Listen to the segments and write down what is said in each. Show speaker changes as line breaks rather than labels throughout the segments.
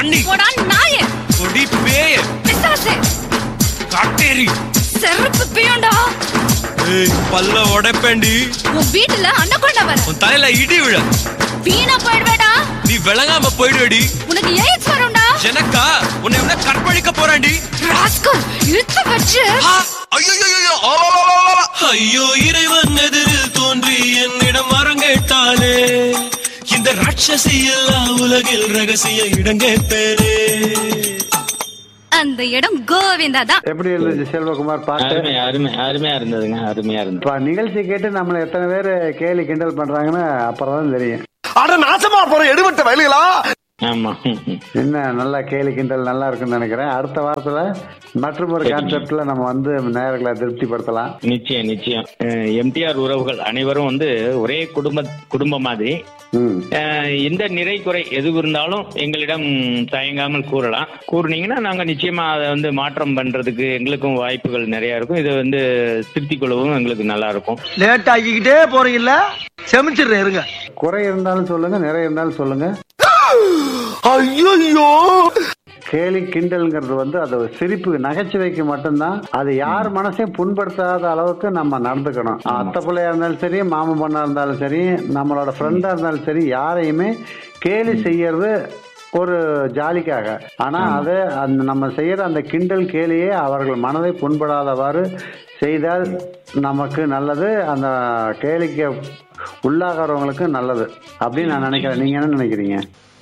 பண்ணி
போடா நாயே
கொடி பேய
பிசாசே
காட்டேரி
செருப்பு பியோண்டா
ஏய் பல்ல உடைப்பேண்டி
உன் வீட்டுல அன்னகொண்ட வர
உன் தலையில இடி விழ
வீணா போயிடுவேடா
நீ விளங்காம போயிடுவேடி
உனக்கு எய்ட்ஸ் வரும்டா
எனக்கா உன்னை என்ன கற்பழிக்க போறாண்டி
ராஸ்கல் இழுத்து வச்சு
ஆ, ஐயையையோ, ஆ, ஆ, ஆ, ஆ, ஆ. ஐயோ இறைவன் எதிரில் தோன்றி என்னிடம் வரம் கேட்டாலே இந்த ராட்சசி எல்லா உலகில் ரகசிய இடம் கேட்பேனே
அந்த இடம் கோவிந்தா தான்
எப்படி இருந்துச்சு செல்வகுமார் பாட்டு
அருமை அருமை அருமையா இருந்ததுங்க அருமையா இருந்தது
இப்ப நிகழ்ச்சி கேட்டு நம்மள எத்தனை பேர் கேலி கிண்டல் பண்றாங்கன்னு அப்புறம் தான் தெரியும்
அட நாசமா போற எடுபட்ட வயலுகளா
ஆமா
என்ன நல்லா கேலி கிண்டல் நல்லா இருக்குன்னு நினைக்கிறேன் அடுத்த வாரத்துல மற்றும் ஒரு கான்செப்ட்ல நம்ம வந்து நேர்களை திருப்திப்படுத்தலாம்
நிச்சயம் நிச்சயம் எம்டிஆர் உறவுகள் அனைவரும் வந்து ஒரே குடும்ப குடும்பம் மாதிரி
ம்
அஹ், எந்த நிறை குறை எது இருந்தாலும் எங்களிடம் தயங்காமல் கூறலாம் கூறுனீங்கன்னா நாங்க நிச்சயமா அதை வந்து மாற்றம் பண்றதுக்கு எங்களுக்கும் வாய்ப்புகள் நிறைய இருக்கும் இதை வந்து திருத்திக் கொள்ளவும் எங்களுக்கு நல்லா இருக்கும்
லேட் ஆகிக்கிட்டே போறீங்கல்ல செமிச்சிடுறேன் இருங்க
குறை இருந்தாலும் சொல்லுங்க நிறைய இருந்தாலும் சொல்லுங்க
ஐயோ
கேலி கிண்டல்ங்கிறது வந்து அது ஒரு சிரிப்பு நகைச்சுவைக்கு மட்டும்தான் அது யார் மனசையும் புண்படுத்தாத அளவுக்கு நம்ம நடந்துக்கணும் அத்தை பிள்ளையா இருந்தாலும் சரி மாமன் பொண்ணா இருந்தாலும் சரி நம்மளோட ஃப்ரெண்டா இருந்தாலும் சரி யாரையுமே கேலி செய்யறது ஒரு ஜாலிக்காக ஆனா அது அந்த நம்ம செய்யற அந்த கிண்டல் கேலியே அவர்கள் மனதை புண்படாதவாறு செய்தால் நமக்கு நல்லது அந்த கேலிக்கு உள்ளாகிறவங்களுக்கு நல்லது அப்படின்னு நான் நினைக்கிறேன் நீங்க என்ன நினைக்கிறீங்க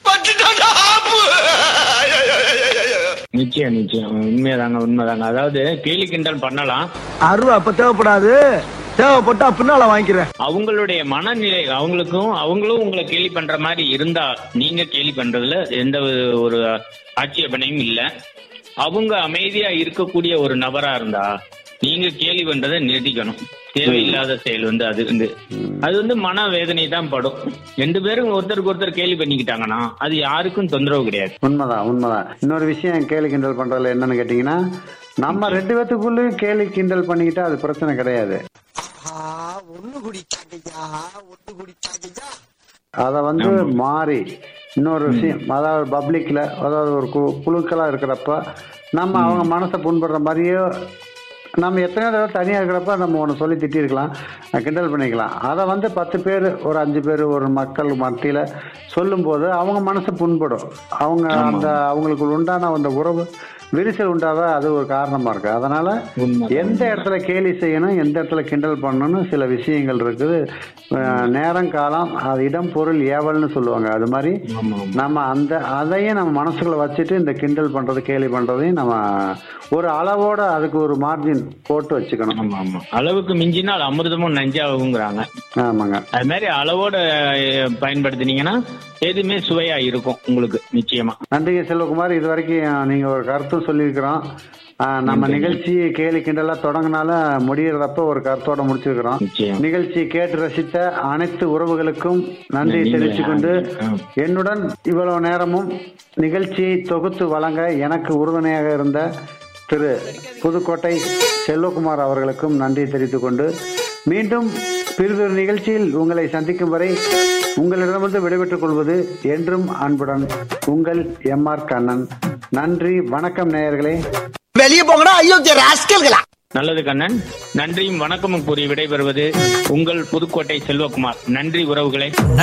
நிச்சயம் நிச்சயம் உண்மைதாங்க உண்மைதாங்க அதாவது கேலி கிண்டல் பண்ணலாம்
அருவா அப்ப தேவைப்படாது தேவைப்பட்டா பின்னால வாங்கிக்கிறேன்
அவங்களுடைய மனநிலை அவங்களுக்கும் அவங்களும் உங்களை கேலி பண்ற மாதிரி இருந்தா நீங்க கேலி பண்றதுல எந்த ஒரு ஆட்சேபனையும் இல்ல அவங்க அமைதியா இருக்கக்கூடிய ஒரு நபரா இருந்தா நீங்க கேலி பண்றதை நிறுத்திக்கணும் தேவையில்லாத செயல் வந்து அது வந்து அது வந்து மன வேதனை தான் படும் ரெண்டு பேரும் ஒருத்தருக்கு ஒருத்தர் கேலி பண்ணிக்கிட்டாங்கன்னா அது யாருக்கும் தொந்தரவு கிடையாது
உண்மைதான் உண்மைதான் இன்னொரு விஷயம் கேலி கிண்டல் பண்றதுல என்னன்னு கேட்டீங்கன்னா நம்ம ரெண்டு பேத்துக்குள்ளேயும் கேலி கிண்டல் பண்ணிக்கிட்டா அது பிரச்சனை கிடையாது அத வந்து மாறி இன்னொரு விஷயம் அதாவது பப்ளிக்ல அதாவது ஒரு கு- குழுக்களா இருக்கிறப்ப நம்ம அவங்க மனசை புண்படுற மாதிரியே நம்ம எத்தனையோ தடவை தனியா இருக்கிறப்ப நம்ம ஒன்று சொல்லி திட்டிருக்கலாம் அஹ் கிண்டல் பண்ணிக்கலாம் அதை வந்து பத்து பேர் ஒரு அஞ்சு பேர் ஒரு மக்கள் மத்தியில சொல்லும்போது அவங்க மனசு புண்படும் அவங்க அந்த அவங்களுக்கு உண்டான அந்த உறவு விரிசல் உண்டாக அது ஒரு காரணமா இருக்கு அதனால
உண்மை.
எந்த இடத்துல கேலி செய்யணும் எந்த இடத்துல கிண்டல் பண்ணணும்னு சில விஷயங்கள் இருக்குது அஹ் நேரம் காலம் அது இடம் பொருள் ஏவல்னு சொல்லுவாங்க அது மாதிரி
ஆமா, ஆமா.
நம்ம அந்த அதையும் நம்ம மனசுக்குள்ள வச்சுட்டு இந்த கிண்டல் பண்றது கேலி பண்றதையும் நம்ம ஒரு அளவோட அதுக்கு ஒரு மார்ஜின் போட்டு வச்சுக்கணும்
ஆமா ஆமா அளவுக்கு மிஞ்சினால் அமிர்தமும் நஞ்சாகுங்கிறாங்க
ஆமாங்க
அது மாதிரி அளவோட அஹ், பயன்படுத்தினீங்கன்னா எதுவுமே சுவையா இருக்கும் உங்களுக்கு நிச்சயமா
நன்றிங்க செல்வகுமார் இது வரைக்கும் நீங்க ஒரு கருத்தும் சொல்லியிருக்கிறோம் ஆஹ் நம்ம நிகழ்ச்சி கேலி கிண்டலா தொடங்கினாலும் முடியறதப்ப ஒரு கருத்தோட முடிச்சிருக்கிறோம்
நிச்சயம்.
நிகழ்ச்சி கேட்டு ரசித்த அனைத்து உறவுகளுக்கும் நன்றி
நன்றி.
தெரிவித்துக் கொண்டு
ஆ.
என்னுடன் இவ்வளவு நேரமும் நிகழ்ச்சியை தொகுத்து வழங்க எனக்கு உறுதுணையாக இருந்த திரு புதுக்கோட்டை செல்வகுமார் அவர்களுக்கும் நன்றி தெரிவித்துக் கொண்டு மீண்டும் பிறிதொரு நிகழ்ச்சியில் உங்களை சந்திக்கும் வரை உங்களிடமிருந்து விடைபெற்றுக் கொள்வது என்றும் அன்புடன் உங்கள் எம் ஆர் கண்ணன் நன்றி வணக்கம் நேயர்களே
வெளியே போங்கடா ஐயோ ராஸ்கல்களா
நல்லது கண்ணன் நன்றியும் வணக்கமும் கூறி விடைபெறுவது உங்கள் புதுக்கோட்டை செல்வகுமார் நன்றி உறவுகளே